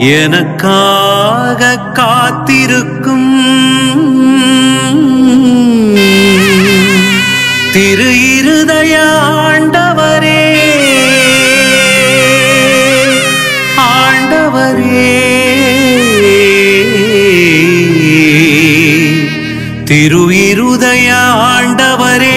எனக்காக காத்திருக்கும் திரு இருதய ஆண்டவரே ஆண்டவரே திரு இருதய ஆண்டவரே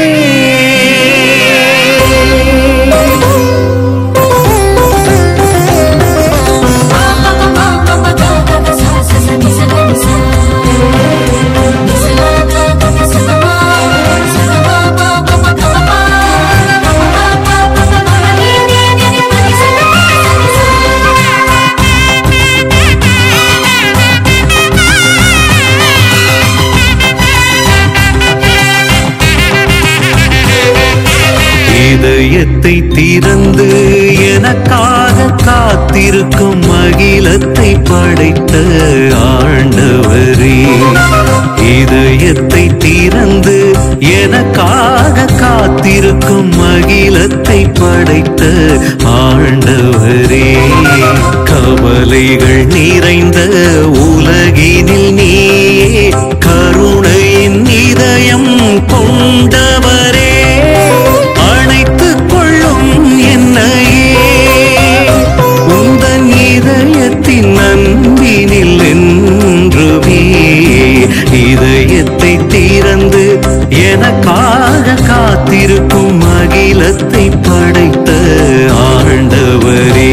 இதயத்தை திறந்து எனக்காக காத்திருக்கும் அகிலத்தை படைத்த ஆண்டவரே இதயத்தை திறந்து எனக்காக காத்திருக்கும் அகிலத்தை படைத்த ஆண்டவரே கவலைகள் நிறைந்த உலகினில் நீயே கருணையின் இதயம் கொண்டவரே அணைத்துக் கொள்ளும் என்னையே உந்தன் இதயத்தின் அன்பினில் என்றுமே இதயத்தை திறந்து எனக்காக காத்திருக்கும் அகிலத்தை படைத்த ஆண்டவரே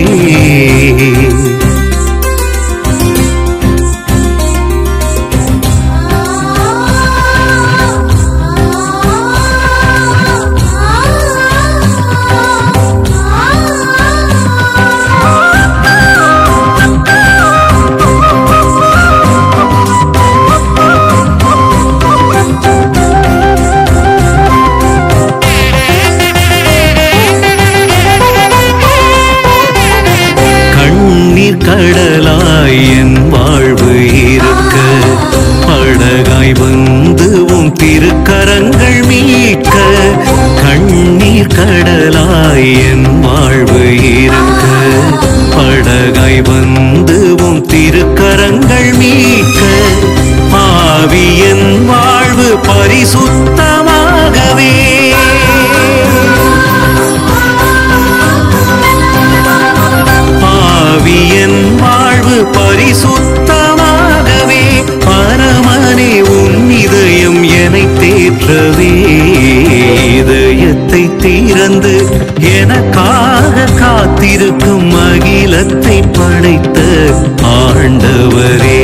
கண்ணீர் கடலாய் என் வாழ்வு இருக்க படகாய் வந்து உன் திருக்கரங்கள் மீட்க கண்ணீர் கடலாய் என் வாழ்வு இருக்க படகாய் வந்து உன் திருக்கரங்கள் மீட்க ஆவி என் வாழ்வு பரிசுத்தமாகவே பாவியன் வாழ்வு பரிசுத்தமாகவே பரமனே உன் இதயம் என்னை தேற்றவே இதயத்தை திறந்து எனக்காக காத்திருக்கும் அகிலத்தை படைத்த ஆண்டவரே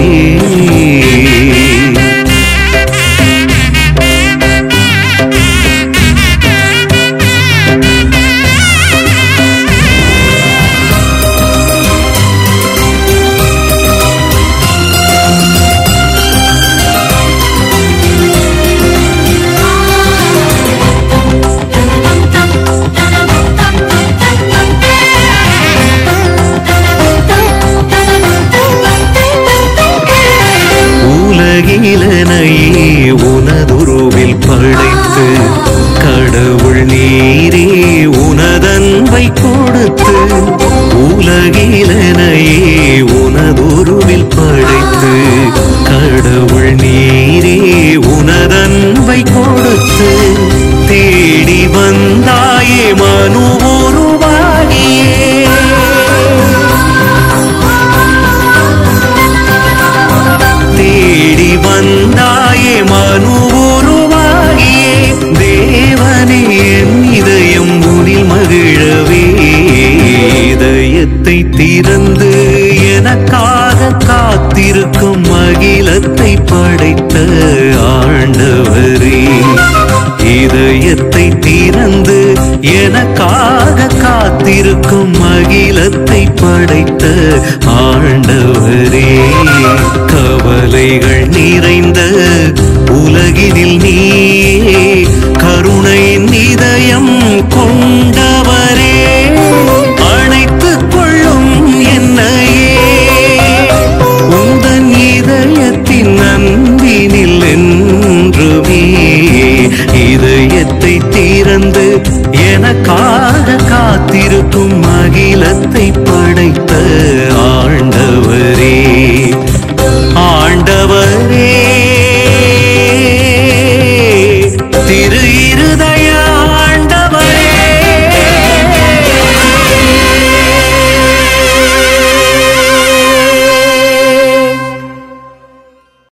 உலகிலனையே உனதுருவில் படைத்து கடவுள் நீரே உனதன்பை கொடுத்து உலகிலனையே உனதுருவில் படைத்து கடவுள் நீரே உனதன்பை கொடுத்து தேடி வந்தாயே மனு உருவாகியே தேடி வந்தாயே மனு உருவாகியே தேவனே என் இதயம் உனில் மகிழவே இதயத்தை திறந்து எனக்காக காத்திருக்கும் அகிலத்தை படைத்த ஆண்டவரே இதயத்தை திறந்து எனக்காக காத்திருக்கும் அகிலத்தை படைத்த ஆண்டவரே கவலைகள் நிறைந்த உலகினில் நீயே கருணையின் இதயம் கொண்டவரே அணைத்துக் கொள்ளும் என்னையே உந்தன் இதயத்தின் அன்பினில் என்றுமே இதயத்தை திறந்து எனக்காக காத்திருக்கும் அகிலத்தை